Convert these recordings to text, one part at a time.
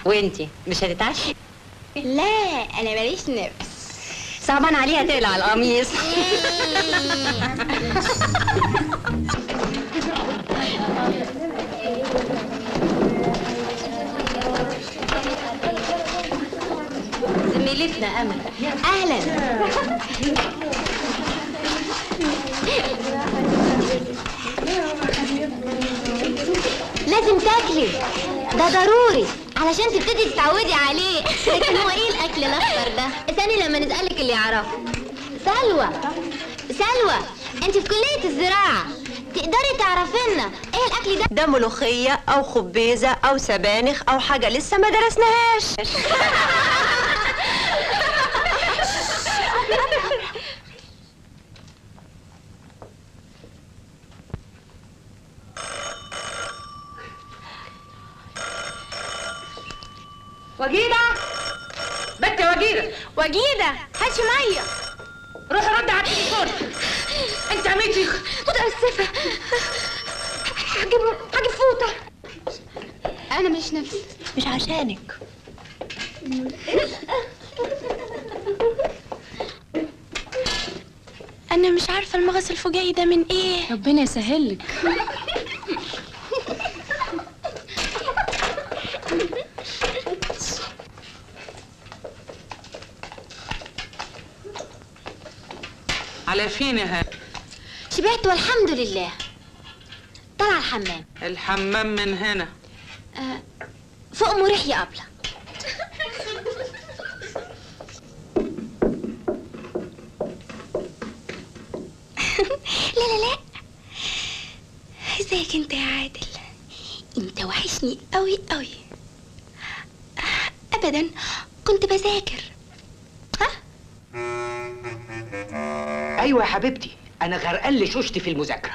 وانتي مش هتتعشي لا انا ماليش نفس صعبان عليها تقلع القميص زميلتنا امل اهلا لازم تاكلي ده ضروري علشان تبتدي تتعودي عليه لكن هو ايه الاكل الاخضر ده استني لما نسالك اللي يعرفه سلوى سلوى انت في كليه الزراعه تقدري تعرفي لنا ايه الاكل ده ده ملوخية أو خبيزة أو سبانخ أو حاجة لسه ما درسناهاش وجيدة بنت يا وجيدة وجيده هاتي ميه روحي رد على التليفون انت عميتي متاسفه هجيب هجيب فوطه انا مش نفسي مش عشانك انا مش عارفه المغص الفجائي ده من ايه ربنا يسهلك على فين يا هاني شبعت والحمد لله طلع الحمام الحمام من هنا آه فوق مريح يا أبلة لا لا لا ازيك انت يا عادل انت وحشني قوي قوي ابدا كنت بذاكر ها ايوه يا حبيبتي انا غرقان لشوشتي في المذاكره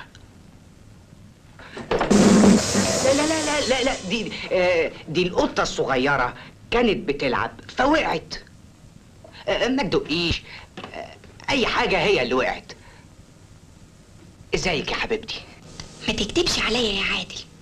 لا لا لا لا لا, لا دي آه دي القطه الصغيره كانت بتلعب فوقعت آه ما تدقيش آه اي حاجه هي اللي وقعت ازيك يا حبيبتي ما تكتبش عليا يا عادل